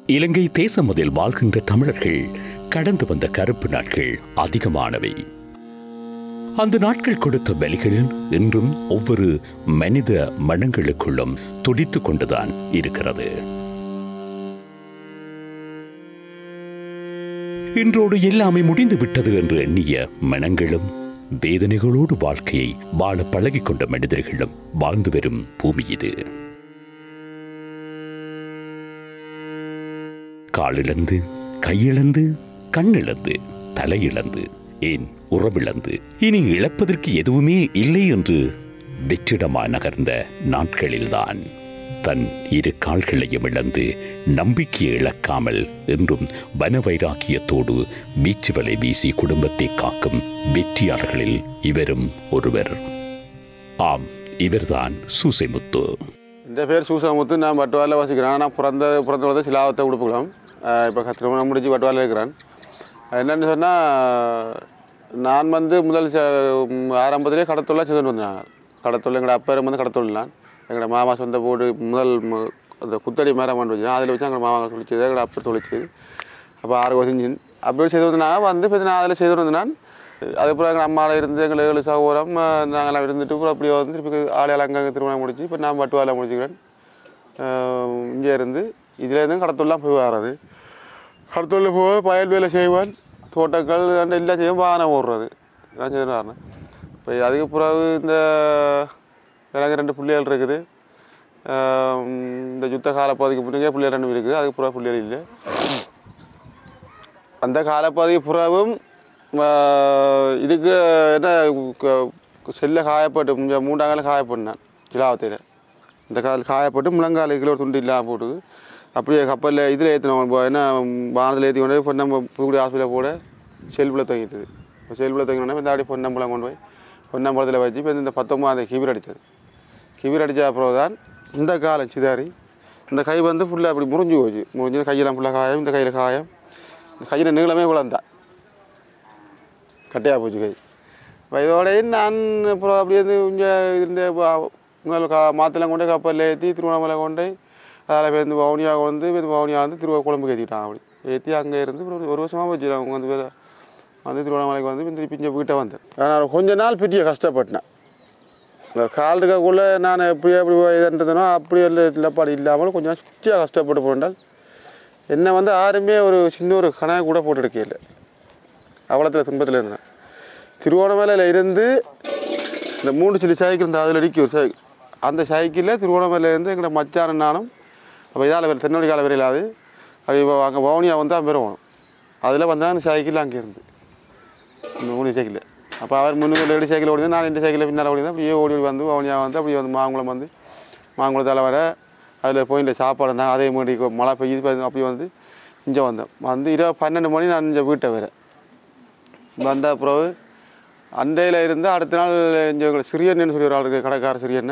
இலங்கை தேசம் முதல் வாழ்கின்ற தமிழர்கள் கடந்து வந்த கருப்பு நாட்கள் அதிகமானவை அந்த நாட்கள் கொடுத்த பலிகள் இன்றும் ஒவ்வொரு மனித மனங்களுக்குள்ளும் துடித்துக் கொண்டுதான் இருக்கிறது இன்றோடு எல்லாமே முடிந்து விட்டது என்று எண்ணிய மனங்களும் வேதனைகளோடு வாழ்க்கையை வாழ பழகிக் கொண்ட மனிதர்களும் வாழ்ந்து வரும் பூமி இது காலிழந்து கையிழந்து கண்ணிழந்து தலையிழந்து ஏன் உறவிழந்து இனி இழப்பதற்கு எதுவுமே இல்லை என்று வெற்றிடமாய் நகர்ந்த நாட்களில்தான் தன் இரு கால்களையும் இழந்து நம்பிக்கையை இழக்காமல் என்றும் வனவைராக்கியத்தோடு வீச்சு வலை வீசி குடும்பத்தை காக்கும் வெற்றியாளர்களில் இவரும் ஒருவர் ஆம் இவர்தான் சூசைமுத்து എൻ്റെ പേര് സൂസാമുത്ത് ഞാൻ വട്ടുവാല വസിக்கிறேன் நான் பிறந்த பிறந்த வளர்ந்த சிலாவத்தை உடுப்புக்கலாம் இப்போ திருமணம் முடிஞ்சு வட்டுவால இருக்கிறேன் என்னென்னு சொன்னால் நான் வந்து முதல் ச- ம், ஆரம்பத்திலே கடத்தொழிலாக செய்துட்டு வந்தேன் கடத்தொழில் எங்களோட அப்பறம் வந்து கடத்தொழிலான் எங்களோட மாமா சொந்த போடு முதல் ம- அந்த குத்தடி மரம் கொண்டு வச்சேன் அதில் வச்சு எங்கள் மாமா தொழிச்சது எங்களோட அப்பா தொழிச்சது அப்போ ஆறு வருஷம் அப்படி செய்து வந்து நான் வந்து இப்போ நான் அதில் செய்து வந்து நான் அதுக்கப்புறம் எங்கள் அம்மாவில் இருந்து எங்கள் ஏழு சகோதரம் நாங்களாம் இருந்துட்டு அப்புறம் அப்படியே வந்து திருப்பி ஆளையால் அங்கங்கே திருமணம் முடிச்சு இப்போ நான் வட்டுவாலை முடிச்சுக்கிறேன் இங்கே இருந்து இதில் இருந்து கடத்தொல்லாம் போய் வர்றது கடத்தொழில் போய் வயல் வேலை செய்வான் தோட்டங்கள் அந்த எல்லாம் செய்யும் வாகனம் ஓடுறது எல்லாம் செய்து வரணும் இப்போ அதுக்கு பிறகு இந்த எனக்கு ரெண்டு பிள்ளைகள் இருக்குது ஆஹ் இந்த யுத்த காலப்பகுதிக்கு முன்னே பிள்ளைகள் ரெண்டு இருக்குது அதுக்கு பிறகு பிள்ளைகள் இல்லை அந்த காலப்பகுதி புறாவும் இதுக்கு என்ன க- செல்ல காயப்பட்டு இந்த மூண்டாங்கால காயப்படினான் சிலாவத்தையில் இந்த கால் காயப்பட்டு முழங்கால கிலோ ஒரு துண்டு இல்லாமல் போட்டுது அப்படியே கப்பலில் இதில் ஏற்றினோம் என்ன வானத்தில் ஏற்றி கொண்டு போய் பொன்னம்ப புதுக்குடி ஹாஸ்பிட்டலில் போட செல்பில் தங்கிட்டுது இப்போ செல்பில் தங்கினோடனே இந்த ஆடி பொன்னம்பலம் கொண்டு போய் பொன்னம்பலத்தில் வச்சு இப்போ இந்த பத்தொம்பதாம் கிபீர் அடித்தது கிபீர் அடித்த அப்புறம் தான் இந்த காலம் சிதாரி இந்த கை வந்து ஃபுல்லாக அப்படி முறிஞ்சு போச்சு முறிஞ்சு கையெல்லாம் ஃபுல்லாக காயம் இந்த கையில் காயம் இந்த கையில் நீளமே விழுந்தா கட்டையாக போச்சு கை இப்போ இதோடய நான் அப்புறம் அப்படியே வந்து இங்கே இந்த முதல் கா மாத்தெல்லாம் கொண்டு கப்பலில் ஏற்றி திருவண்ணாமலை கொண்டு அதில் பேருந்து வவுனியா வந்து பேருந்து வவுனியா வந்து திருவ குழம்புக்கு ஏற்றிட்டான் அப்படி ஏற்றி அங்கே இருந்து அப்புறம் ஒரு வருஷமாக போச்சு அவங்க வந்து வேற- வந்து திருவண்ணாமலைக்கு வந்து திருப்பி இங்கே வீட்டை வந்தேன் நான் கொஞ்ச நாள் பெரிய கஷ்டப்பட்டேன் இந்த கால் இருக்கக்குள்ளே நான் எப்படி எப்படி இதுன்றதுனோ அப்படி எல்லாம் இல்லப்பாடு இல்லாமல் கொஞ்சம் நாள் சுற்றியாக கஷ்டப்பட்டு போனால் என்னை வந்து யாருமே ஒரு சின்ன ஒரு கணக்கு கூட போட்டு எடுக்கல அவ்வளோத்தில் துன்பத்தில் இருந்தேன் திருவோணமலையில் இருந்து இந்த மூணு சில்லி சைக்கிள் இந்த அதில் அடிக்கும் ஒரு சைக்கிள் அந்த சைக்கிளில் திருவோணமலையிலேருந்து எங்களோட மச்சான் நானும் அப்போ இதால் வேறு தென்னொடி கால வரையில் அது அது இப்போ அங்கே வவுனியா வந்து அங்கே போகணும் அதில் வந்தால் அந்த சைக்கிள் அங்கே இருந்து இந்த மூணு சைக்கிள் அப்போ அவர் முன்னுக்கு லேடி சைக்கிள் ஓடி நான் இந்த சைக்கிளில் பின்னால் ஓடி அப்படியே ஓடி ஓடி வந்து வவுனியா வந்து அப்படியே வந்து மாங்குளம் வந்து மாங்குளத்தால் வர அதில் போயிட்டு சாப்பாடு இருந்தாங்க அதே மாதிரி கொ- மழை பெய்யுது பாருங்க, அப்படியே வந்து இங்கே வந்தேன் வந்து இரவு பன்னெண்டு மணி நான் இங்கே வீட்டை வேறு வந்த பிறகு அண்டையில் இருந்து அடுத்த நாள் இங்கே சிறியன்னு சொல்லி ஒரு ஆள் இருக்குது கடைக்கார சிறியன்னு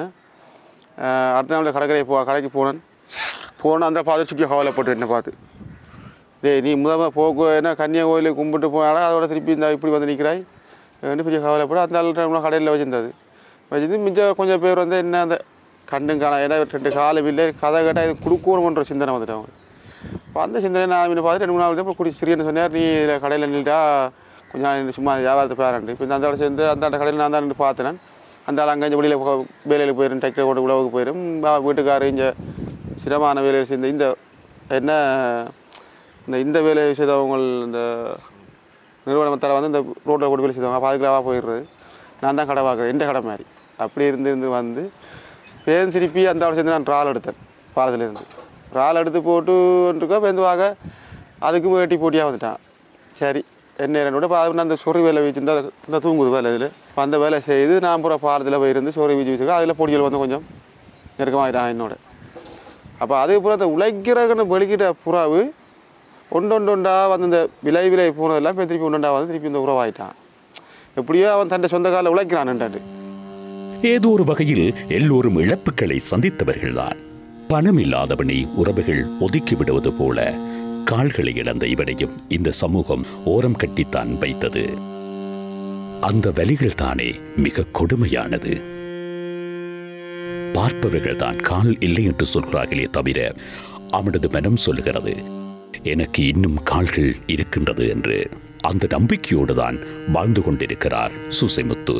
அஹ் அடுத்த நாள் கடற்கரை போ கடைக்கு போனேன் போனேன் அந்த பார்த்து சுற்றி கவலைப்பட்டு என்ன பார்த்து டேய் நீ முதல்ல போக்கு என்ன கன்னியா கோயிலுக்கு கும்பிட்டு போனாடா அதோட திருப்பி இந்த இப்படி வந்து நிற்கிறாய் என்று பெரிய கவலைப்பட அந்த ஆள் டைம்ல கடையில் வச்சிருந்தது வச்சிருந்து மிச்சம் கொஞ்சம் பேர் வந்து என்ன அந்த கண்டும் காண ஏன்னா ரெண்டு காலம் இல்லை கதை கேட்டால் இது கொடுக்கணுமன்ற சிந்தனை வந்துட்டு அவங்க அப்போ அந்த சிந்தனை நான் மீன் பார்த்து ரெண்டு மூணு நாள் தான் குடி சிறியன்னு சொன்னார் நீ இதில் கடையில் நின்றுட்டா கொஞ்சம் நாள் சும்மா வியாபாரத்தை பேரண்டு இப்போ இந்த அந்த ஆள் சேர்ந்து அந்த அந்த கடையில் நான் தான் நின்று பார்த்தேன் அந்த ஆள் அங்கே வெளியில் வேலையில் போயிடும் டிராக்டர் ஓட்டு உழவுக்கு போயிடும் வீட்டுக்காரர் இங்கே சிரமமான வேலையில் சேர்ந்து இந்த என்ன இந்த இந்த வேலையை செய்தவங்க இந்த நிறுவனத்தால் வந்து இந்த ரோட்டில் கொண்டு வேலை செய்தவங்க பாதுகாப்பாக போயிடுறது நான் தான் கடை பார்க்குறேன் எந்த கடை மாதிரி அப்படி இருந்து இருந்து வந்து பேருந்து திருப்பி அந்த ஆள் சேர்ந்து நான் ட்ரால் எடுத்தேன் பாலத்துலேருந்து ட்ரால் எடுத்து போட்டு இருக்கா பேருந்துவாக அதுக்கு வேட்டி போட்டியாக வந்துட்டான் சரி என்ன என்னோட பா- அந்த சொறி வேலை வச்சுருந்தா இந்த தூங்குது வேலை இதில் அந்த வேலை செய்து நான் பூரா பாலத்தில் போயிருந்து சொறி வீச்சு வச்சுருக்கேன் அதில் பொடிகள் வந்து கொஞ்சம் நெருக்கமாகிட்டான் என்னோட அப்போ அதுக்கப்புறம் அந்த உழைக்கிறகன்னு வெளிக்கிட்ட புறாவு ஒன்று ஒன்றா வந்து இந்த விலை விலை போனதெல்லாம் இப்போ திருப்பி ஒன்றொண்டா வந்து திருப்பி இந்த உறவாயிட்டான் எப்படியோ அவன் தன்னை சொந்த காலில் உழைக்கிறான்ன்றாண்டு ஏதோ ஒரு வகையில் எல்லோரும் இழப்புகளை சந்தித்தவர்கள்தான் பணம் இல்லாதவனை உறவுகள் ஒதுக்கி விடுவது போல கால்களை இழந்த இவனையும் இந்த சமூகம் ஓரம் கட்டித்தான் வைத்தது அந்த வலிகள் தானே மிக கொடுமையானது பார்ப்பவர்கள் தான் கால் இல்லை என்று சொல்கிறார்களே தவிர அவனது மனம் சொல்லுகிறது எனக்கு இன்னும் கால்கள் இருக்கின்றது என்று அந்த நம்பிக்கையோடு தான் வாழ்ந்து கொண்டிருக்கிறார் சுசைமுத்து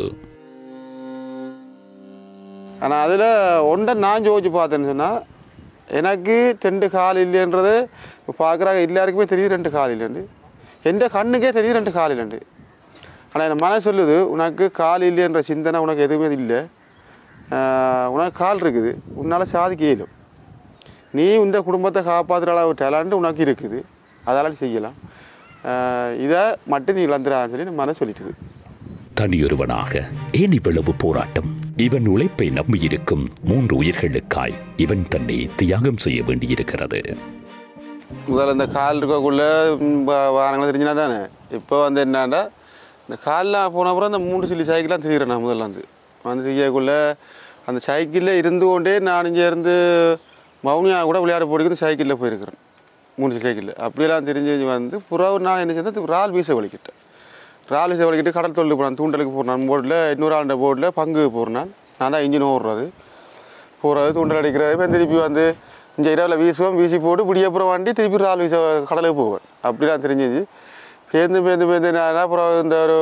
ஆனால் அதில் ஒன்றை நான் ஜோதிச்சு பார்த்தேன்னு சொன்னால் எனக்கு ரெண்டு கால் இல்லைன்றது பார்க்குறாங்க எல்லாருக்குமே தெரியுது ரெண்டு கால் இல்லைன்னு எந்த கண்ணுக்கே தெரியுது ரெண்டு கால் இல்லைண்டு ஆனால் என் மனசு சொல்லுது உனக்கு கால் இல்லைன்ற சிந்தனை உனக்கு எதுவுமே இல்லை ஆஹ் உனக்கு கால் இருக்குது உன்னால் சாதிக்க இயலும் நீ உந்த குடும்பத்தை காப்பாற்றுற அளவு டேலண்ட் உனக்கு இருக்குது அதெல்லாம் செய்யலாம் ஆஹ் இதை மட்டும் நீ இழந்துடான்னு சொல்லி என் மனசு சொல்லிட்டுது தனியொருவனாக ஏன் இவ்வளவு போராட்டம் இவன் உழைப்பை நம்பியிருக்கும் மூன்று உயிர்களுக்காய் இவன் தன்னை தியாகம் செய்ய வேண்டியிருக்கிறது முதல்ல இந்த கால் இருக்கக்குள்ள வாரங்களும் தெரிஞ்சினா தானே இப்போ வந்து என்னன்னா இந்த கால்லாம் போன அப்புறம் அந்த மூன்று சில்லி சைக்கிளாக தெரிகிறேன் நான் முதல்ல வந்து வந்து தெரியக்குள்ள அந்த சைக்கிளில் இருந்து கொண்டே நான் இங்கே இருந்து மௌனியா கூட விளையாட போடிக்கிட்டு சைக்கிளில் போயிருக்கிறேன் மூணு சில்லி சைக்கிளில் அப்படியெல்லாம் தெரிஞ்சு வந்து புறவு நான் என்ன செஞ்சேன் ரால் வீச வலிக்கிட்டேன் ரால் வீச வலிக்கிட்டு கடல் தொழில் போனான் தூண்டலுக்கு போடுறான் போர்டில் இன்னொரு ஆண்ட போர்டில் பங்கு போடுறான் நான் தான் இன்ஜின் ஓடுறது போகிறது தூண்டல் அடிக்கிறது இப்போ திருப்பி வந்து இந்த இரவில் வீசுவோம் வீசி போட்டு விடியப்புறம் வண்டி திருப்பி ரால் வீச கடலுக்கு போவேன் அப்படிலாம் தெரிஞ்சிச்சு பேருந்து பேருந்து பேருந்து நான் அப்புறம் இந்த ஒரு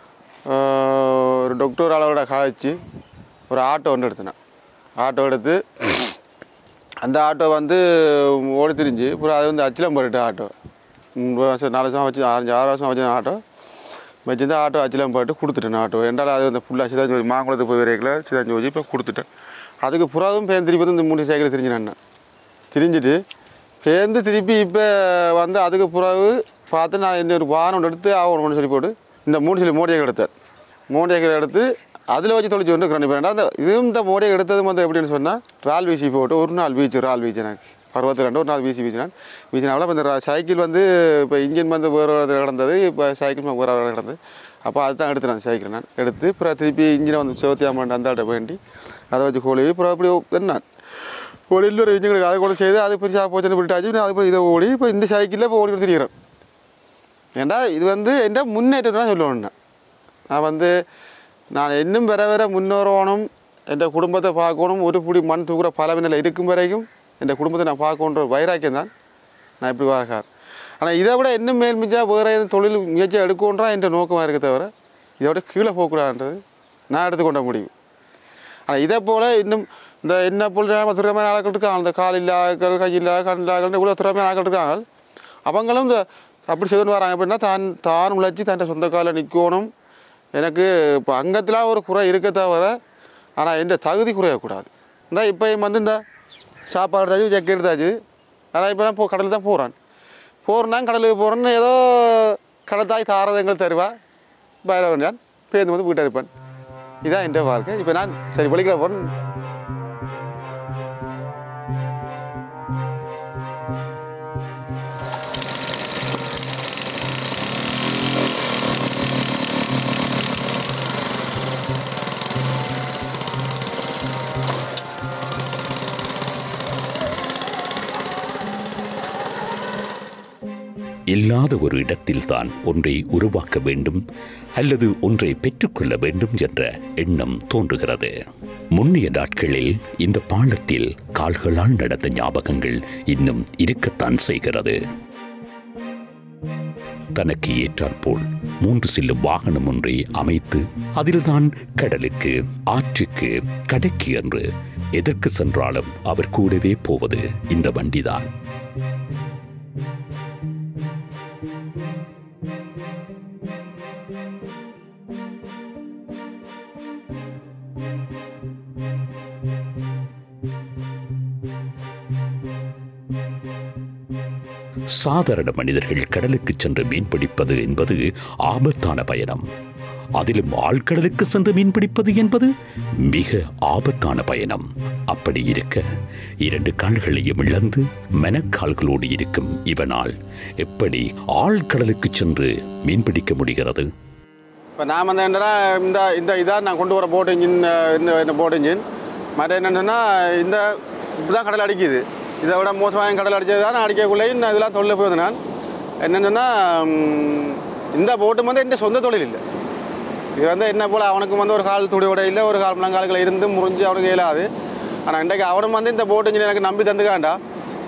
ஆஹ், ஒரு டாக்டர் அளவோட காய்ச்சி ஒரு ஆட்டோ ஒன்று எடுத்தினேன் ஆட்டோ எடுத்து அந்த ஆட்டோ வந்து ஓடி திரிஞ்சு அப்புறம் அது வந்து அச்சிலம் போட்டு ஆட்டோ மூணு வருஷம் நாலு வருஷம் வச்சு அஞ்சு ஆறு வருஷம் வச்சு ஆட்டோ வச்சிருந்தா ஆட்டோ அச்சிலம் போட்டு கொடுத்துட்டேன் ஆட்டோ என்றால் அது வந்து ஃபுல்லாக சிதாஞ்சு மாங்குளத்துக்கு போய் வரைக்கல சிதாஞ்சு வச்சு இப்போ கொடுத்துட்டேன் அதுக்கு புறாவும் பேருந்து திருப்பி வந்து இந்த மூணு சைக்கிள் திரிஞ்சு நான் திரிஞ்சுட்டு பேருந்து திருப்பி இப்போ வந்து அதுக்கு பிறகு பார்த்து நான் இந்த ஒரு வாரம் ஒன்று எடுத்து ஆகணும்னு சொல்லி போட்டு இந்த மூணு சொல்லி மோடியை எடுத்தேன் மோடியை எடுத்து அதில் வச்சு தொலைச்சி கொண்டு இருக்கிறேன் இப்போ அந்த இதுவும் இந்த மோடியை எடுத்தது வந்து எப்படின்னு சொன்னால் ரால் வீசி போட்டு ஒரு நாள் வீச்சு ரால் வீச்சு எனக்கு அறுபத்தி ரெண்டு ஒரு நாள் வீசி வீசினான் வீசினால இப்போ இந்த ரா- சைக்கிள் வந்து இப்போ இன்ஜின் வந்து வேறு ஒரு இடத்துல கிடந்தது இப்போ சைக்கிள் வேறு ஒரு இடத்துல கிடந்தது அப்போ அதுதான் எடுத்துனேன் அந்த சைக்கிள் நான் எடுத்து அப்புறம் திருப்பி இன்ஜினை வந்து சிவத்தி அம்மன் அந்த ஆட்ட வேண்டி அதை வச்சு கோழி அப்புறம் அப்படி நான் ஒரு இன்னொரு இன்ஜினுக்கு அதை கூட செய்து அது பெருசாக போச்சுன்னு விட்டாச்சு நான் அதுக்கு இதை ஓடி இப்போ இந்த சைக்கிளில் இப்போ ஓடி திரிகிறேன் ஏன்டா இது வந்து எந்த முன்னேற்றம் தான் சொல்லணும் நான். நான் வந்து நான் இன்னும் வர வர முன்னேறணும் என் குடும்பத்தை பார்க்கணும் ஒரு புடி மண் தூக்குற பலவினில் இருக்கும் வரைக்கும் என் குடும்பத்தை நான் பார்க்கணுன்ற வைராக்கியம் தான் நான் இப்படி வரக்கார் ஆனால் இதை விட இன்னும் மேல் மிஞ்சா வேறு எதுவும் தொழில் முயற்சி எடுக்கணுன்றா என்ற நோக்கமாக இருக்க தவிர இதை விட கீழே போகக்கூடாதுன்றது நான் எடுத்துக்கொண்ட முடிவு ஆனால் இதே போல் இன்னும் இந்த என்ன போல் திறமையான ஆட்கள் இருக்காங்க அந்த கால் இல்லாக்கள் கை இல்லா கண் இல்லாக்கள் இவ்வளோ திறமையான ஆட்கள் இருக்காங்க அவங்களும் இந்த அப்படி செய்துன்னு வராங்க அப்படின்னா தான் தான் உழைச்சி தன் சொந்த காலில் நிற்கணும் எனக்கு இப்போ அங்கத்தில் ஒரு குறை இருக்க தவிர ஆனால் எந்த தகுதி குறையக்கூடாது இந்த இப்போ வந்து இந்த சாப்பாடு எடுத்தாச்சு செக் எடுத்தாச்சு ஆனால் இப்போ நான் போ கடலுக்கு தான் போகிறான் போகிறேன்னா கடலுக்கு போகிறேன்னு ஏதோ கடல் தாய் தாரதங்கள் தருவா பயிரவன் நான் பேருந்து வந்து வீட்டை இருப்பேன் இதான் என் வாழ்க்கை இப்போ நான் சரி வலிக்கிற போகிறேன் இல்லாத ஒரு இடத்தில்தான் ஒன்றை உருவாக்க வேண்டும் அல்லது ஒன்றை பெற்றுக்கொள்ள வேண்டும் என்ற எண்ணம் தோன்றுகிறது முன்னைய நாட்களில் இந்த பாலத்தில் கால்களால் நடந்த ஞாபகங்கள் இன்னும் இருக்கத்தான் செய்கிறது தனக்கு ஏற்றாற்போல் மூன்று செல்லும் வாகனம் ஒன்றை அமைத்து அதில்தான் கடலுக்கு ஆற்றுக்கு கடைக்கு என்று எதற்கு சென்றாலும் அவர் கூடவே போவது இந்த வண்டிதான் சாதாரண மனிதர்கள் கடலுக்கு சென்று மீன்பிடிப்பது என்பது ஆபத்தான பயணம் அதிலும் ஆழ்கடலுக்கு சென்று மீன்பிடிப்பது என்பது மிக ஆபத்தான பயணம் அப்படி இருக்க இரண்டு கால்களையும் இழந்து மெனக்கால்களோடு இருக்கும் இவனால் எப்படி ஆழ்கடலுக்கு சென்று மீன்பிடிக்க முடிகிறது இப்போ நான் வந்து என்னன்னா இந்த இந்த இதான் நான் கொண்டு வர போட் இன்ஜின் இந்த இந்த போட் இன்ஜின் மற்ற என்னென்னா இந்த இப்படி தான் கடல் அடிக்குது இதை விட மோசமாக கடல் அடித்தது தான் அடிக்கக்குள்ளேயும் நான் இதெல்லாம் தொழில் போயிருந்தேன் நான் என்னென்னா இந்த போட்டு வந்து எந்த சொந்த தொழில் இல்லை இது வந்து என்ன போல் அவனுக்கு வந்து ஒரு கால் துடியோட இல்லை ஒரு கால் முழங்கால்களை இருந்து முறிஞ்சு அவனுக்கு இயலாது ஆனால் இன்றைக்கு அவனும் வந்து இந்த போட் இன்ஜின் எனக்கு நம்பி தந்துக்காண்டா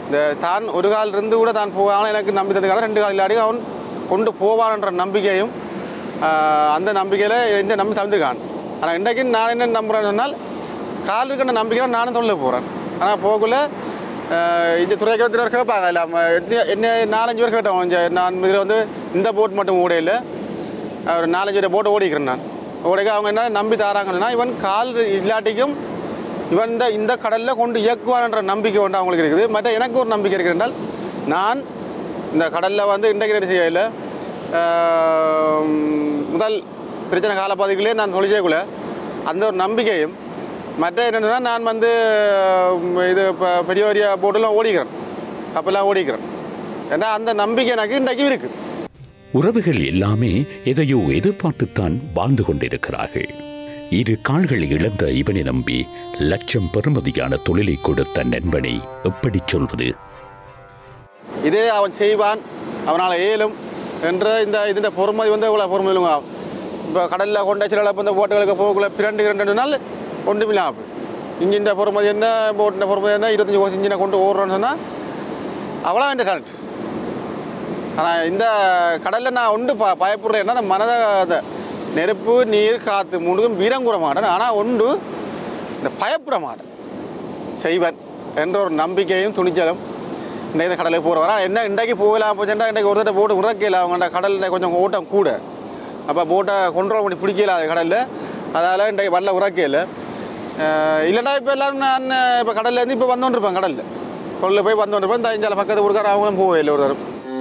இந்த தான் ஒரு கால் இருந்து கூட தான் போகாமல் எனக்கு நம்பி தந்துக்கான ரெண்டு கால் இல்லாடி அவன் கொண்டு போவான்ன்ற நம்பிக்கையும் ஆஹ், அந்த நம்பிக்கையில் இந்த நம்பி தந்திருக்கான் ஆனால் இன்றைக்கு நான் என்ன நம்புறேன்னு சொன்னால் கால் இருக்கின்ற நம்பிக்கையில் நானும் தொழில் போகிறேன் ஆனால் போகக்குள்ள ஆஹ், இந்த துறைக்கிறவர் கேட்பாங்க இல்லை என்ன நாலஞ்சு பேர் கேட்டோம் கொஞ்சம் நான் இதில் வந்து இந்த போட் மட்டும் ஓடையில் ஒரு நாலஞ்சு போட்டு ஓடிக்கிறேன் நான் ஓடிக்க அவங்க என்ன நம்பி தராங்கன்னா இவன் கால் இல்லாட்டிக்கும் இவன் இந்த இந்த கடலில் கொண்டு இயக்குவான்ன்ற நம்பிக்கை ஒன்று அவங்களுக்கு இருக்குது மற்ற எனக்கு ஒரு நம்பிக்கை இருக்குது என்றால் நான் இந்த கடலில் வந்து இன்டகிரேட் செய்யல ஆஹ், முதல் பிரச்சனை காலப்பகுதிகளே நான் தொழில் செய்யக்குள்ள அந்த ஒரு நம்பிக்கையும் மற்ற என்னென்னா நான் வந்து உம், இது இப்போ பெரிய பெரிய போட்டெல்லாம் ஓடிக்கிறேன் அப்போல்லாம் ஓடிக்கிறேன் ஏன்னா அந்த நம்பிக்கை எனக்கு இன்றைக்கும் இருக்குது உறவுகள் எல்லாமே எதையோ எதிர்பார்த்துத்தான் வாழ்ந்து கொண்டிருக்கிறார்கள் இரு கால்களை இழந்த இவனை நம்பி லட்சம் பெறுமதியான தொழிலை கொடுத்த நண்பனை எப்படி சொல்வது இதே அவன் செய்வான் அவனால் இயலும் என்ற இந்த ഇതിൻ്റെ பொறுமதி வந்து இவ்வளோ பொறுமை இல்லைங்க இப்போ கடலில் கொண்ட சில இப்போ இந்த போட்டுகளுக்கு போகக்குள்ள பிரண்டு இரண்டு நாள் ஒன்றுமில்லாம இன்ஜின் பொறுமதி என்ன போட்டின் பொறுமதி என்ன இருபத்தஞ்சி கோஸ் இன்ஜினை கொண்டு ஓடுறோன்னு சொன்னால் அவ்வளோ இந்த கரண்ட் ஆனால் இந்த கடலில் நான் ஒன்று ப பயப்படுறேன் என்ன அந்த மனதை அந்த நெருப்பு நீர் காற்று மூணுக்கும் வீரம் கூற மாட்டேன் ஆனால் ஒன்று இந்த பயப்பட மாட்டேன் செய்வன் என்ற ஒரு நம்பிக்கையும் துணிச்சலும் இந்த இந்த கடலுக்கு போகிற வரா என்ன இன்றைக்கு போகலாம் போச்சுட்டா இன்றைக்கு ஒருத்தட்ட போட்டு உறக்கல அவங்கள்ட்ட கடலில் கொஞ்சம் ஓட்டம் கூட அப்போ போட்டை கண்ட்ரோல் பண்ணி பிடிக்கல அது கடலில் அதால் இன்றைக்கு வரல உறக்கல இல்லைன்னா இப்போ எல்லாம் நான் இப்போ கடல்லேருந்து இப்போ வந்துകൊണ്ടിருப்பேன் கடலில் தொழில் போய் வந்துകൊണ്ടിருப்பேன் இந்த இஞ்சால பக்கத்து கொடுக்கார அவங்களும் போகல ஒரு தரம்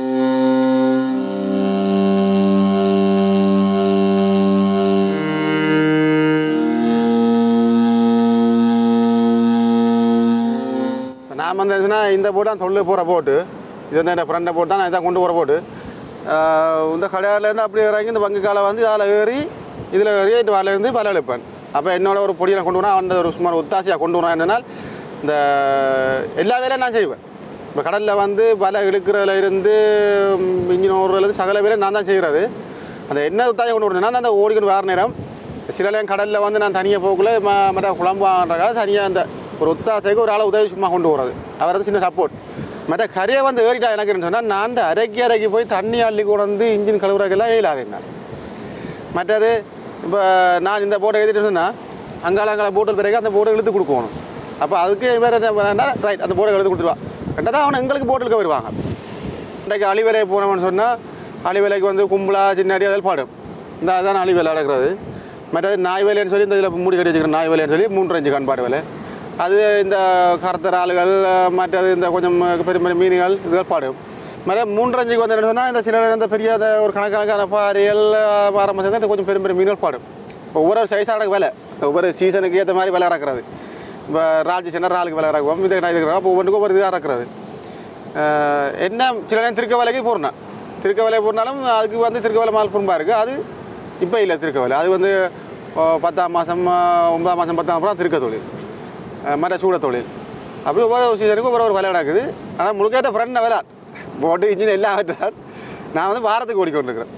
நான் வந்து எதுனா இந்த போட்டு தான் தொழில் போகிற போட்டு இது வந்து என் ஃப்ரெண்டை போட்டு தான் நான் இதான் கொண்டு போகிற போட்டு ஆஹ் இந்த கடையாலேருந்து அப்படி இறங்கி இந்த பங்கு காலை வந்து அதில் ஏறி இதில் ஏறி இந்த வரலேருந்து பல எழுப்பேன் அப்போ என்னோட ஒரு பொடியை நான் கொண்டு வரேன் அவன் ஒரு சுமார் ஒத்தாசையாக கொண்டு வரான் என்னன்னால் இந்த எல்லா வேலையும் நான் செய்வேன் இப்போ கடலில் வந்து வலை இழுக்கிறதுல இருந்து இன்ஜின் ஓடுறதுலேருந்து சகல வேலையும் நான் தான் செய்கிறது அந்த என்ன ஒத்தாசை கொண்டு வரேன்னா அந்த ஓடிக்கணும் வேறு நேரம் சில நேரம் கடலில் வந்து நான் தனியாக போகக்குள்ள ம மற்ற குழம்பான்றக்காக தனியாக அந்த ஒரு ஒத்தாசைக்கு ஒரு ஆளை உதவி சும்மா கொண்டு வர்றது அவர் வந்து சின்ன சப்போர்ட் மற்ற கரையை வந்து ஏறிட்டா எனக்கு சொன்னால் நான் அந்த அரைக்கி அரைக்கி போய் தண்ணி அள்ளி கொண்டு வந்து இன்ஜின் கழுவுறதுக்கெல்லாம் இயலாது என்ன மற்றது இப்போ நான் இந்த போட்டை எழுதிட்டு சொன்னால் அங்கால அங்கால போட்டு பிறகு அந்த போட்டை இழுத்து கொடுக்கணும் அப்போ அதுக்கு வேறு என்ன பண்ணா ரைட் அந்த போட்டை எழுதி கொடுத்துருவா ரெண்டாவது அவன் எங்களுக்கு போட்டு இழுக்க வருவாங்க இன்றைக்கு அழிவலை போனவன் சொன்னால் அழிவலைக்கு வந்து கும்பலா சின்னாடி அதில் பாடும் இந்த அதுதான் அழிவலை நடக்கிறது மற்றது நாய் வேலைன்னு சொல்லி இந்த இதில் மூடி கட்டி வச்சுக்கிற நாய் வேலைன்னு சொல்லி மூன்று அஞ்சு கண்பாடு வேலை அது இந்த கருத்த ஆளுகள் மற்றது இந்த கொஞ்சம் பெரிய பெரிய மீன்கள் இதுகள் பாடும் மற்ற மூன்றஞ்சுக்கு வந்து என்ன சொன்னால் இந்த சில இந்த பெரிய இந்த ஒரு கணக்கணக்கான பாரியல் ஆரம்பிச்சது இந்த கொஞ்சம் பெரிய பெரிய மீன்கள் பாடும் இப்போ ஒவ்வொரு சைஸான விலை ஒவ்வொரு சீசனுக்கு ஏற்ற மாதிரி விலை இறக்குறது இப்போ ராஜ் சின்ன ராளுக்கு விலை இறக்குவோம் இது நான் இதுக்கு அப்போ ஒவ்வொன்றுக்கும் ஒவ்வொரு இதாக இறக்குறது ஆஹ் என்ன சில நேரம் திருக்க வேலைக்கு போடுறேன் திருக்க வேலை போடுறாலும் அதுக்கு வந்து திருக்க வேலை மால் குறும்பாக இருக்குது அது இப்போ இல்லை திருக்க வேலை அது வந்து ஓ, பத்தாம் மாதம் ஒன்பதாம் மாதம் பத்தாம் அப்புறம் திருக்க தொழில் ஆஹ் மற்ற சூட தொழில் அப்படி ஒவ்வொரு சீசனுக்கும் ஒவ்வொரு ஒரு வேலை நடக்குது ஆனால் முழுக்க ஃப்ரெண்ட் வேலை போட்டு இன்ஜின் எல்லாம் ஆகிட்டார் நான் வந்து வாரத்துக்கு ஓடிக்கொண்டிருக்கிறேன்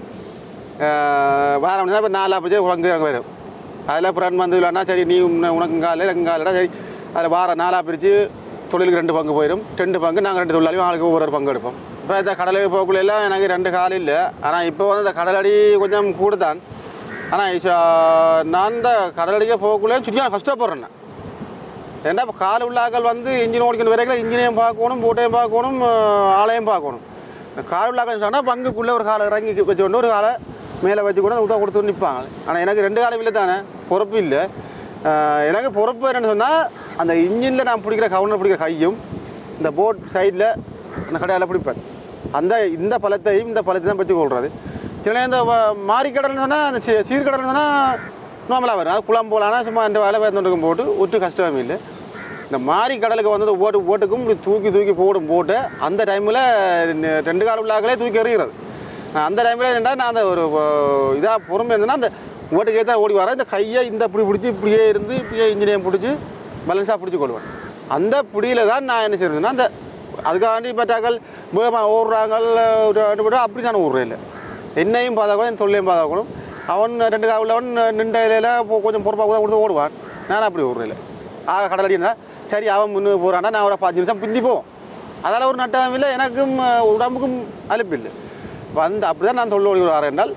ஆஹ் வாரம் இப்போ நாலு அப்படி உனக்கு அங்கே வரும் அதில் ஃப்ரெண்ட் வந்து இல்லைன்னா சரி நீ உன்ன- உனக்கு காலையில் எனக்கு காலையில் சரி அதில் வாரம் நாலாக பிரித்து தொழிலுக்கு ரெண்டு பங்கு போயிடும் ரெண்டு பங்கு நாங்கள் ரெண்டு தொழிலாளியும் ஆளுக்கு ஒவ்வொரு பங்கு எடுப்போம் இப்போ இந்த கடலுக்கு போகக்குள்ள எல்லாம் எனக்கு ரெண்டு கால் இல்லை ஆனால் இப்போ வந்து இந்த கடலடி கொஞ்சம் கூடுதான் ஆனால் நான் இந்த கடலடிக்க போகக்குள்ளே சுற்றியாக கஷ்டப்படுறேன் நான். ஏன்னா இப்போ கால் உள்ளாக்கள் வந்து இன்ஜின் ஓடிக்கணும் வரைக்கும் இன்ஜினையும் பார்க்கணும் போட்டையும் பார்க்கணும் ஆஹ் ஆளையும் பார்க்கணும் கால் உள்ளாக்கள் சொன்னால் பங்குக்குள்ளே ஒரு காலை இறங்கி வச்சு கொண்டு ஒரு காலை மேலே வச்சு கூட உதவ கொடுத்து நிற்பாங்க ஆனால் எனக்கு ரெண்டு காலம் இல்லை தானே பொறுப்பு இல்லை ஆஹ் எனக்கு பொறுப்பு என்னன்னு சொன்னால் அந்த இன்ஜினில் நான் பிடிக்கிற கவுனர் பிடிக்கிற கையும் இந்த போட் சைடில் அந்த கடையால் பிடிப்பேன் அந்த இந்த பழத்தையும் இந்த பழத்தை தான் வச்சு கொள்வது சில நேரம் இந்த வ- மாரிக்கடல்னு சொன்னால் அந்த சீ- சீர்கடல்னு சொன்னால் நார்மலாக வரும் அது குளம் போலானா சும்மா இந்த வேலை வேந்தோட்டுக்கும் போட்டு ஒட்டு கஷ்டமே இல்லை இந்த மாரி கடலுக்கு வந்தது ஓட்டு ஓட்டுக்கும் இப்படி தூக்கி தூக்கி போடும் போட்டு அந்த டைமில் ரெண்டு கால உள்ளாக்களே தூக்கி எறிகிறது நான் அந்த டைமில் என்னடா நான் அந்த ஒரு இதாக பொறுமை இருந்ததுன்னா அந்த ஓட்டுக்கே தான் ஓடி வரேன் இந்த கையை இந்த இப்படி பிடிச்சி இப்படியே இருந்து இப்படியே இன்ஜினியம் பிடிச்சி பேலன்ஸாக பிடிச்சி கொள்வேன் அந்த பிடியில் தான் நான் என்ன செய்யறதுன்னா அந்த அதுக்காண்டி பார்த்தாக்கள் வேகமாக ஓடுறாங்க ஒரு ரெண்டு பேரும் அப்படி நான் ஓடுறேன் இல்லை என்னையும் பார்த்தாக்கணும் என் தொழிலையும் பார்த்தாக்கணும் அவன் ரெண்டு கால் உள்ளவன் நின்ற இலையில் போ- கொஞ்சம் பொறுப்பாக கூட கொடுத்து ஓடுவான் நான் அப்படி ஓடுறேன் இல்லை ஆக கடல் அடினா சரி அவன் முன்னு போகிறான்னா நான் ஒரு பத்து நிமிஷம் பிந்தி போவோம் அதால் ஒரு நட்டமும் இல்லை எனக்கும் அஹ், உடம்புக்கும் அலுப்பு இல்லை வந்து அப்படி தான் நான் தொழில் ஓடி வரேன் என்றால்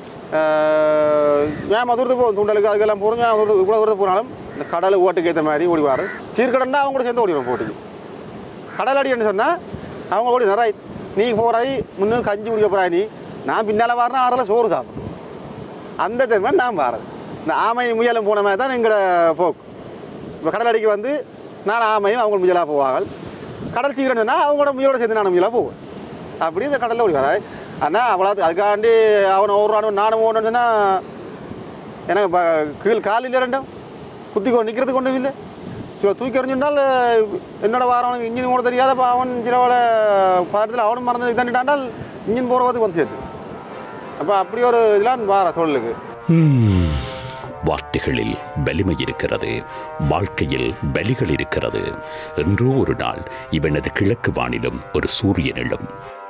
அஹ், ஏன் மதுரத்து போகும் துண்டலுக்கு அதுக்கெல்லாம் போகிறோம் ஏன் மதுரத்து இவ்வளோ தூரத்து போனாலும் இந்த கடலை ஓட்டுக்கு ஏற்ற மாதிரி ஓடி வாரு சீர்கடன்னா அவங்க கூட சேர்ந்து ஓடிடுவோம் போட்டிக்கு கடல் அடின்னு சொன்னால் அவங்க ஓடி நிறைய நீ போகிறாய் முன்னும் கஞ்சி குடிக்க போகிறாய் நீ நான் பின்னால் வரேன் ஆறில் சோறு சாப்பிடும் அந்த டைம் நான் வாரது இந்த ஆமை முயலும் போன மாதிரி தான் எங்களோட போக்கு இப்போ கடல் அடிக்கு வந்து நான் ஆமையும் அவங்க முயலாக போவாங்க கடல் சீக்கிரம் சொன்னால் அவங்களோட முயலோட சேர்ந்து நான் முயலாக போவேன் அப்படி இந்த கடலில் ஓடி வராது ஆனால் அவ்வளோ அதுக்காண்டி அவனை ஓடுறானு நானும் ஓடணும்னு சொன்னால் எனக்கு ப- கீழ் கால் இல்லை ரெண்டும் குத்தி கொண்டு நிற்கிறது கொண்டும் இல்லை சில தூக்கி எறிஞ்சிருந்தால் என்னோட வாரம் இன்ஜின் கூட தெரியாதப்ப அவன் சிலவள பதத்தில் அவனும் மறந்து தண்டிட்டாண்டால் இன்ஜின் போகிறதுக்கு வந்து சேர்த்து அப்போ அப்படி ஒரு இதெல்லாம் வார தொழிலுக்கு ஹம், வார்த்தைகளில் வலிமை இருக்கிறது வாழ்க்கையில் பலிகள் இருக்கிறது என்றோ ஒரு நாள் இவனது கிழக்கு வானிலும் ஒரு சூரியன் எழும்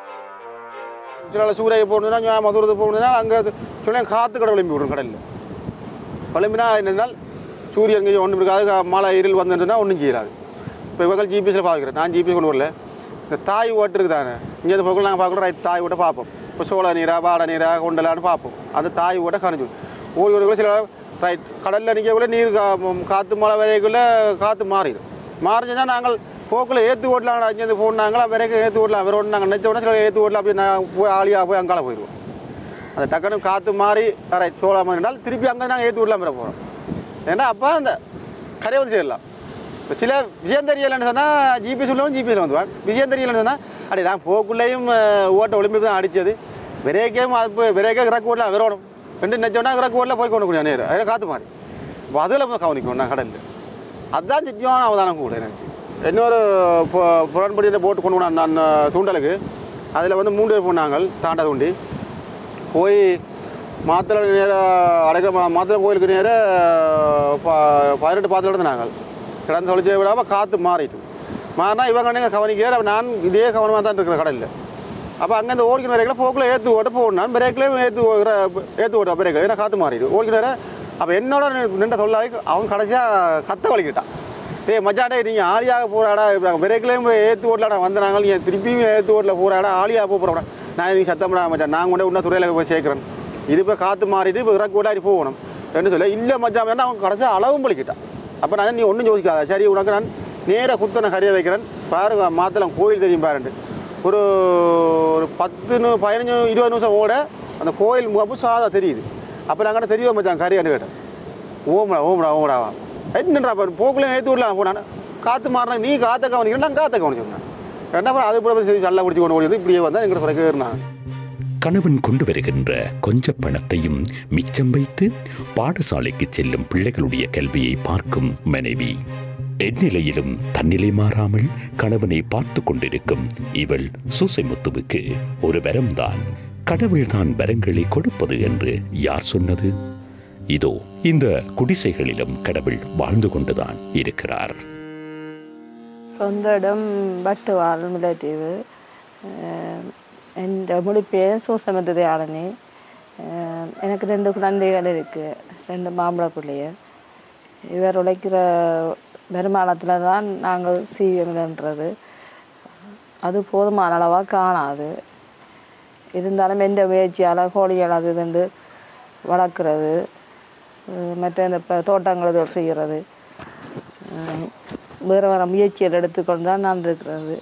சில சூரிய போகணுன்னா ஞா- மதுரத்து போகணுன்னா அங்கே சொல்ல காற்று கடை விளம்பி விடும் கடலில் விளம்பினா என்னென்னால் சூரியன் இங்கே ஒன்றும் இருக்காது கா- மழை இருள் வந்துட்டுனா ஒன்றும் செய்யறாது இப்போ இவங்க ஜிபிஎஸ்சில் பார்க்குறேன் நான் ஜிபிஎஸ் கொண்டு வரல இந்த தாய் ஓட்டு இருக்குதானே இங்கே இந்த பக்கம் நாங்கள் பார்க்குறோம் ரைட் தாய் ஓட்ட பார்ப்போம் இப்போ சோள நீரா பாட நீரா கொண்டலான்னு பார்ப்போம் அந்த தாய் ஓட்ட கரைஞ்சி விடும். ஓடி ஓடி கூட சில ரைட் கடலில் நிற்கக்குள்ள நீர் கா காற்று மழை வரைக்குள்ள காற்று மாறிடும் மாறிச்சுன்னா நாங்கள் போக்கில் ஏற்று ஓட்டலாம் இங்கேருந்து போனாங்களா வரைக்கும் ஏற்று ஓட்டலாம் வேறு ஒன்று நாங்கள் நினச்ச உடனே சில ஏற்று ஓட்டலாம் அப்படி நான் போய் ஆளியாக போய் அங்கால போயிடுவோம் அந்த டக்குன்னு காற்று மாறி ரைட் சோளம் இருந்தால் திருப்பி அங்கே நாங்கள் ஏற்றி விடலாம் வர போகிறோம் ஏன்னா அப்போ அந்த கரையை வந்து சேரலாம் இப்போ சில விஷயம் தெரியலைன்னு சொன்னால் ஜிபிஎஸ் உள்ளவன் ஜிபிஎஸ்ல வந்துவான் விஷயம் தெரியலைன்னு சொன்னால் அடி நான் போக்குள்ளேயும் அஹ், ஓட்ட ஒளிம்பி தான் அடித்தது விரைக்கையும் அது போய் விரைக்கே கிரக்கு ஓட்டலாம் வரணும் ரெண்டு நெச்சோன்னா கிரக்கு ஓட்டல போய் கொண்டு முடியும் நேரம் அதில் காற்று மாறி இப்போ அதில் போய் கவனிக்கணும் நான் கடலில் அதுதான் சித்தியான அவதானம் கூட எனக்கு இன்னொரு பு- புறன்படி போட்டு கொண்டு போனான் நான் தூண்டலுக்கு அதில் வந்து மூன்று பேர் போனாங்க தாண்டா தூண்டி போய் மாத்திரை நேராக அடக்க மா- மாத்திரை கோயிலுக்கு நேராக பதினெட்டு பாத்திரம் இருந்தாங்க கிடந்து தொலைச்சே விடாமல் காற்று மாறிட்டு மாறினா இவங்க அண்ணங்க கவனிக்க அப்ப நான் இதே கவனமாக தான் இருக்கிற கடலில் அப்போ அங்கேருந்து ஓடிக்கிற வரைக்கும் போக்கில் ஏற்று ஓட்ட போடணும் பிரேக்லேயும் ஏற்று ஏற்று ஓட்ட பிரேக்கில் ஏன்னா காற்று மாறிடு ஓடிக்கிற நேரம் அப்போ என்னோட நி- நின்ற தொழிலாளி அவன் கடைசியாக கத்த வலிக்கிட்டான் டேய் மச்சான் டேய் நீங்கள் ஆளியாக போகிறாடா இப்போ நாங்கள் பிரேக்லேயும் ஏற்று ஓட்டலாடா வந்தாங்க நீங்கள் திருப்பியும் ஏற்று ஓட்டல போகிறாடா ஆளியாக போகிறோம்டா நான் நீ சத்தம்டா மச்சான் நான் கொண்டு இன்னும் துறையில் போய் சேர்க்குறேன் இது இப்போ காற்று மாறிட்டு இப்போ இறக்கு ஓட்டாடி போகணும் என்று சொல்ல இல்லை மச்சான் வேணா அவன் கடைசியாக அளவும் பலிக்கிட்டான் அப்போ நான் நீ ஒன்றும் யோசிக்காத சரி உனக்கு நான் நேராக குத்தனை கறியை வைக்கிறேன் பாருங்க மாத்தலாம் கோயில் தெரியும் பாருண்டு ஒரு ஒரு பத்து நு- பதினஞ்சு இருபது நிமிஷம் ஓட அந்த கோயில் முகப்பு சாதா தெரியுது அப்போ நாங்கள் தெரியும் மச்சான் கறியான்னு கேட்டேன் ஓம்டா ஓம்டா ஓம்டாவா என்னன்றா அப்போ போக்குலையும் ஏற்றி விடலாம் போனான் காற்று மாறினா நீ காற்றை கவனிக்கிறேன் நான் காற்றை கவனிச்சோம் என்ன பண்ண அது கூட சரி நல்லா பிடிச்சி கொண்டு ஓடியது இப்படியே வந்தால் எங்களை துறைக்கு ஏறினாங்க கணவன் கொண்டு வருகின்ற கொஞ்ச பணத்தையும் மிச்சம் வைத்து பாடசாலைக்கு செல்லும் பிள்ளைகளுடைய கல்வியை பார்க்கும் மனைவி எந்நிலையிலும் தன்னிலை மாறாமல் கணவனை பார்த்து கொண்டிருக்கும் இவள் சுசைமுத்துவுக்கு ஒரு வரம்தான் கடவுள்தான் வரங்களை கொடுப்பது என்று யார் சொன்னது இதோ இந்த குடிசைகளிலும் கடவுள் வாழ்ந்து கொண்டுதான் இருக்கிறார் சொந்த இடம் பட்டுவாள் முல்லைத்தீவு அஹ் എൻ്റെ மொழிப்பேர் சூசமத்து ஆளனி எனக்கு ரெண்டு குழந்தைகள் இருக்குது ரெண்டு மாம்பழ பிள்ளைகள் இவர் உழைக்கிற வருமானத்தில் தான் நாங்கள் சீவியம்ன்றது அது போதுமான அளவாக காணாது இருந்தாலும் எந்த முயற்சியால் கோழிகள் அது இது வந்து வளர்க்குறது அஹ் மற்ற இந்த ப- தோட்டங்கள் இது செய்கிறது அஹ் வேறு வேறு முயற்சிகள் எடுத்துக்கொண்டு தான் நான் இருக்கிறது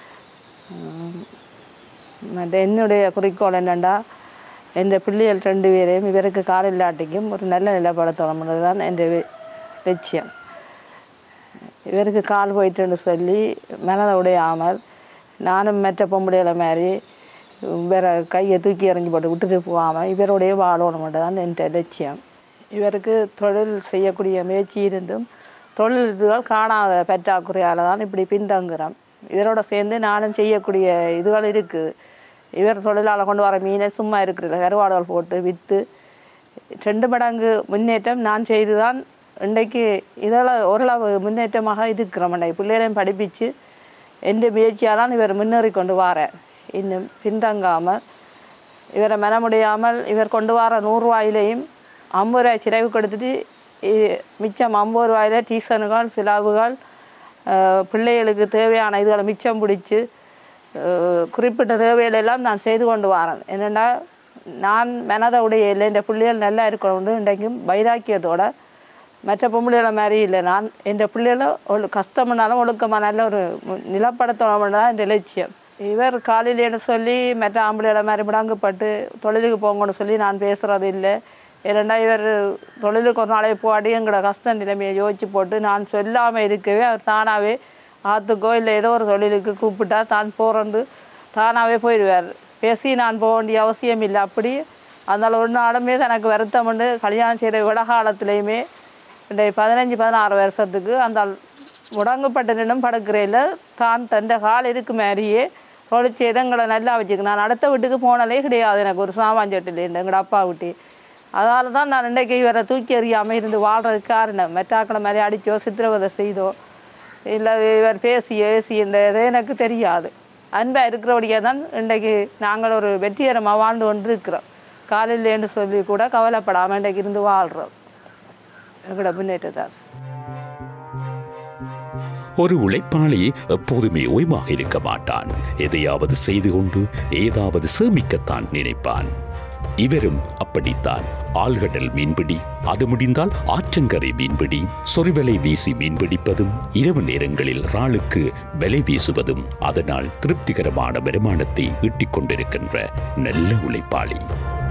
அஹ் மற்ற என்னுடைய குறிக்கோள் என்னென்னா இந்த பிள்ளைகள் ரெண்டு பேரையும் இவருக்கு கால் இல்லாட்டிக்கும் ஒரு நல்ல நிலைப்படுத்தணும்ன்றது தான் என் லட்சியம் இவருக்கு கால் போயிட்டுன்னு சொல்லி மனதை உடையாமல் நானும் மற்ற பொம்பளைகளை மாதிரி வேற கையை தூக்கி எறிஞ்சு போட்டு விட்டுட்டு போகாமல் இவருடைய வாழணும்ன்றது தான் என் லட்சியம் இவருக்கு தொழில் செய்யக்கூடிய முயற்சி இருந்தும் தொழில் இதுகள் காணாத பற்றாக்குறையால் தான் இப்படி பின்தங்குறோம் இவரோட சேர்ந்து நானும் செய்யக்கூடிய இதுகள் இருக்குது இவர் தொழிலாளர் கொண்டு வர மீனை சும்மா இருக்கிறதில்ல கருவாடுகள் போட்டு விற்று ரெண்டு மடங்கு முன்னேற்றம் நான் செய்து தான் இன்றைக்கு இதில் ஓரளவு முன்னேற்றமாக இருக்கிறோம் இன்றைக்கு பிள்ளைகளையும் படிப்பித்து எந்த முயற்சியால் தான் இவர் முன்னேறி கொண்டு வாரார் இன்னும் பின்தங்காமல் இவரை மனமுடியாமல் இவர் கொண்டு வர நூறுரூவாயிலையும் ஐம்பது ரூபாய் சிலவு கொடுத்துட்டு இ- மிச்சம் ஐம்பது ரூபாயில டீசனுகள் சிலவுகள் அஹ், பிள்ளைகளுக்கு தேவையான இதுகளை மிச்சம் பிடிச்சி அஹ், குறிப்பிட்ட தேவையிலெல்லாம் நான் செய்து கொண்டு வரேன் என்னென்னா நான் மனதை உடைய இல்லை இந்த பிள்ளைகள் நல்லா இருக்கணும் இன்றைக்கும் வைராக்கியத்தோட மற்ற பொம்பளைகளை மாதிரி இல்லை நான் என் பிள்ளைகள ஒழு கஷ்டம்னாலும் ஒழுக்கமாக நல்ல ஒரு மு- நிலப்படுத்தணும் தான் என் லட்சியம் இவர் காலையிலேன்னு சொல்லி மற்ற ஆம்பளைகளை மாதிரி முடங்குப்பட்டு தொழிலுக்கு போங்கன்னு சொல்லி நான் பேசுகிறது இல்லை ஏன்னா இவர் தொழிலுக்கு ஒரு நாளைக்கு போடி எங்களோட கஷ்ட நிலைமையை யோசிச்சு போட்டு நான் சொல்லாமல் இருக்கவே அவர் தானாகவே ஆற்றுக்கோ இல்லை ஏதோ ஒரு தொழிலுக்கு கூப்பிட்டா தான் போகிறேன்னு தானாகவே போயிடுவார் பேசி நான் போக வேண்டிய அவசியம் இல்லை அப்படி அதனால் ஒரு நாளுமே தனக்கு வருத்தம் உண்டு கல்யாணம் செய்கிற விட காலத்துலேயுமே இந்த பதினஞ்சு பதினாறு வருஷத்துக்கு அந்த முடங்குப்பட்ட நின்னும் படுக்கையில் தான் தந்த கால் இருக்கு மாதிரியே தொழிற்சி எங்களை நல்லா வச்சுக்க நான் அடுத்த வீட்டுக்கு போனதே கிடையாது எனக்கு ஒரு சாமான் சட்டில் எங்களோட அப்பா வீட்டு அதனால தான் நான் இன்றைக்கு இவரை தூக்கி எறியாமல் இருந்து வாழ்றதுக்கு காரணம் மெட்டாக்களை மாதிரி அடித்தோ சித்திரவதை செய்தோ இல்லை இவர் பேசி ஏசி இந்த இது எனக்கு தெரியாது அன்பாக இருக்கிறபடியாக தான் இன்றைக்கு நாங்கள் ஒரு வெற்றிகரமாக வாழ்ந்து கொண்டு இருக்கிறோம் காலையிலேன்னு சொல்லி கூட கவலைப்படாமல் இன்றைக்கு இருந்து வாழ்கிறோம் எங்களோட முன்னேற்றத்தார் ஒரு உழைப்பாளி எப்போதுமே ஓய்வாக இருக்க மாட்டான் எதையாவது செய்து கொண்டு ஏதாவது சேமிக்கத்தான் நினைப்பான் இவரும் அப்படித்தான் ஆழ்கடல் மீன்பிடி அது முடிந்தால் ஆற்றங்கரை மீன்பிடி சொறிவலை வீசி மீன்பிடிப்பதும் இரவு நேரங்களில் இறாலுக்கு வலை வீசுவதும் அதனால் திருப்திகரமான வருமானத்தை ஈட்டிக் கொண்டிருக்கின்ற நல்ல உழைப்பாளி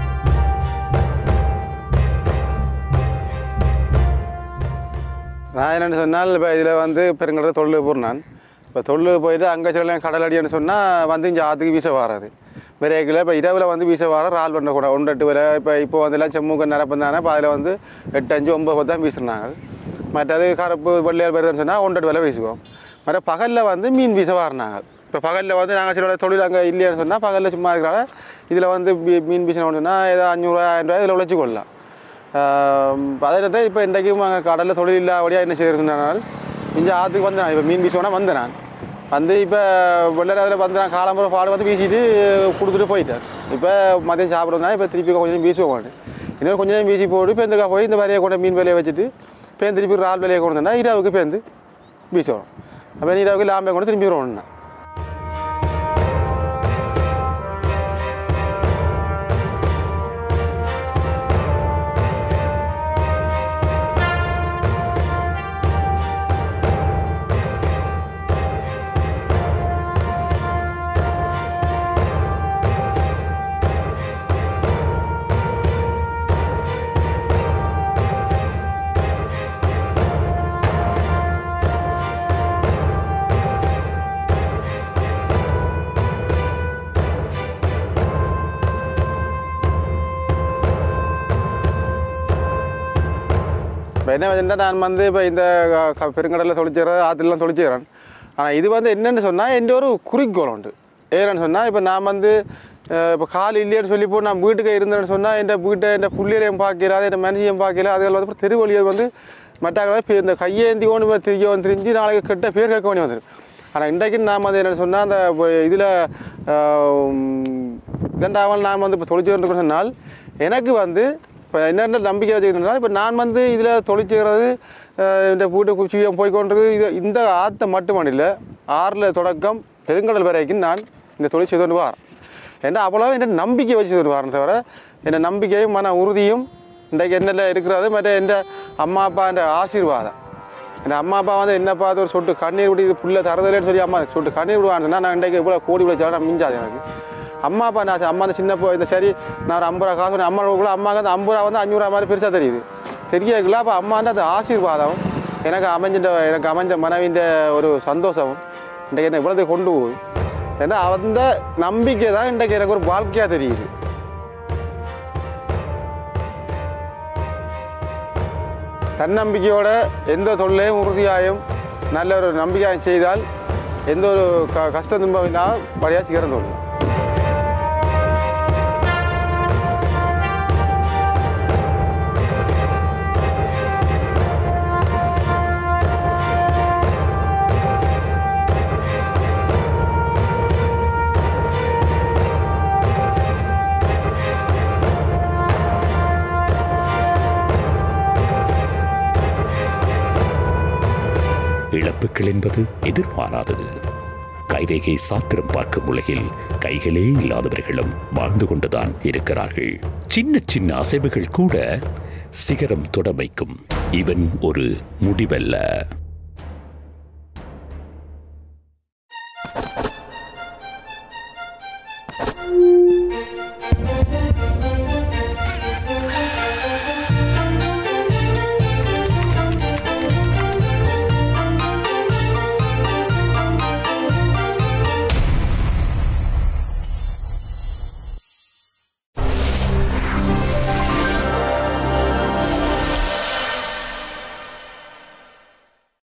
நான் என்னென்னு சொன்னால் இப்போ இதில் வந்து பெருங்கடல தொழில் போகிறேன் நான் இப்போ தொழில் போயிட்டு அங்கே சில கடல் அடின்னு சொன்னால் வந்து இங்கே ஆற்றுக்கு வீச வராது பிரேக்கில் இப்போ இரவில் வந்து வீச வர ரால் பண்ண கூட ஒன்று எட்டு வரை இப்போ இப்போ வந்து எல்லாம் செம்முக்கு நிரப்பம் தானே இப்போ அதில் வந்து எட்டு அஞ்சு ஒம்பது பத்து தான் வீசுனாங்க மற்றது கருப்பு வெள்ளையால் வருதுன்னு சொன்னால் ஒன்று எட்டு வேலை வீசுவோம் மற்ற பகலில் வந்து மீன் வீச வரனாங்க இப்போ பகலில் வந்து நாங்கள் சில தொழில் அங்கே இல்லைன்னு சொன்னால் பகலில் சும்மா இருக்கிறனால இதில் வந்து மீ- மீன் வீசினோம்னா ஏதோ அஞ்சூறுரூவா ஆயிரம் ரூபாய் இதில் உழைச்சி கொள்ளலாம் அதில் தான் இப்போ இன்றைக்கும் அங்கே கடலில் தொழில் இல்லாதபடியாக என்ன செய்யறதுனால் இங்கே ஆற்றுக்கு வந்து நான் இப்போ மீன் வீசுவோன்னா வந்தேன் நான் வந்து இப்போ வெள்ளை அதில் வந்து நான் காலம்புற பாடு வந்து வீசிட்டு கொடுத்துட்டு போயிட்டேன் இப்போ மதியம் சாப்பிட்றதுனால இப்போ திருப்பி கொஞ்சம் வீசுவோம் கொண்டு இன்னொரு கொஞ்சம் நேரம் வீசி போட்டு பேந்துக்கா போய் இந்த வரையை கொண்டு மீன் வேலையை வச்சுட்டு பேந்து திருப்பி ரால் வேலையை கொண்டு வந்தேன்னா இரவுக்கு பேந்து வீசுவோம் அப்போ இரவுக்கு லாம்பை கொண்டு திரும்பி வருவோம் இப்போ என்ன வச்சுருந்தா நான் வந்து இப்போ இந்த க- பெருங்கடலில் தொழிச்சிக்கிறேன் ஆற்றுலாம் தொழிச்சிக்கிறேன் ஆனால் இது வந்து என்னென்னு சொன்னால் எந்த ஒரு குறிக்கோள் உண்டு ஏன்னு சொன்னால் இப்போ நான் வந்து அஹ், இப்போ கால் இல்லைன்னு சொல்லி போ நான் வீட்டுக்கு இருந்தேன்னு சொன்னால் என் வீட்டை என் புள்ளியலையும் பார்க்கிறாது என் மனுஷையும் பார்க்கல அதுகள் வந்து அப்புறம் தெருவழியை வந்து மற்ற இப்போ இந்த கையேந்தி கொண்டு திரிய வந்து திரிஞ்சு நாளைக்கு கெட்ட பேர் கேட்க வேண்டி வந்துடும் ஆனால் இன்றைக்கு நாம் வந்து என்னென்னு சொன்னால் அந்த இதில் இதண்டாமல் நான் வந்து இப்போ தொழிற்சி சொன்னால் எனக்கு வந்து இப்போ என்னென்ன நம்பிக்கை வச்சுக்கிட்டா இப்போ நான் வந்து இதில் தொழிற்சிக்கிறது இந்த வீட்டு குச்சியம் போய்க்கொண்டது இது இந்த ஆற்றை மட்டும் இல்லை ஆறில் தொடக்கம் பெருங்கடல் வரைக்கும் நான் இந்த தொழில் செய்து கொண்டு வரேன் ஏன்னா அவ்வளோ என்ன நம்பிக்கை வச்சு கொண்டு வரேன் தவிர என்ன நம்பிக்கையும் மன உறுதியும் இன்றைக்கு என்னென்ன இருக்கிறது மற்ற எந்த அம்மா அப்பா என்ற ஆசீர்வாதம் என் அம்மா அப்பா வந்து என்ன பார்த்து ஒரு சொட்டு கண்ணீர் விட்டு இது புள்ள தரதில்லைன்னு சொல்லி அம்மா சொட்டு கண்ணீர் விடுவான்னு நான் இன்றைக்கு இவ்வளோ கோடி விளைச்சாலும் மிஞ்சாது எனக்கு அம்மா அப்பா நான் அம்மா அந்த சின்ன போ இந்த சரி நான் ஒரு ஐம்பது ரூபா காசு அம்மா கூட அம்மாவுக்கு அந்த ஐம்பது ரூபா வந்து அஞ்சூறு மாதிரி பெருசாக தெரியுது தெரியல அப்போ அம்மாண்ட அந்த ஆசீர்வாதம் எனக்கு அமைஞ்சிட்ட எனக்கு அமைஞ்ச மனைவிൻ്റെ ஒரு சந்தோஷமும் இன்றைக்கு என்ன இவ்வளோதை கொண்டு போகுது ஏன்னா அந்த நம்பிக்கை தான் இன்றைக்கு எனக்கு ஒரு வாழ்க்கையாக தெரியுது தன்னம்பிக்கையோட எந்த தொழிலையும் உறுதியாயும் நல்ல ஒரு நம்பிக்கையாயும் செய்தால் எந்த ஒரு க கஷ்ட துன்பம் இல்லாமல் படியாக சிகரம் தொழில் இழப்புகள் என்பது எதிர்பாராதது கைரேகை சாத்திரம் பார்க்கும் உலகில் கைகளே இல்லாதவர்களும் வாழ்ந்து கொண்டுதான் இருக்கிறார்கள் சின்ன சின்ன அசைவுகள் கூட சிகரம் தொடமைக்கும் இவன் ஒரு முடிவல்ல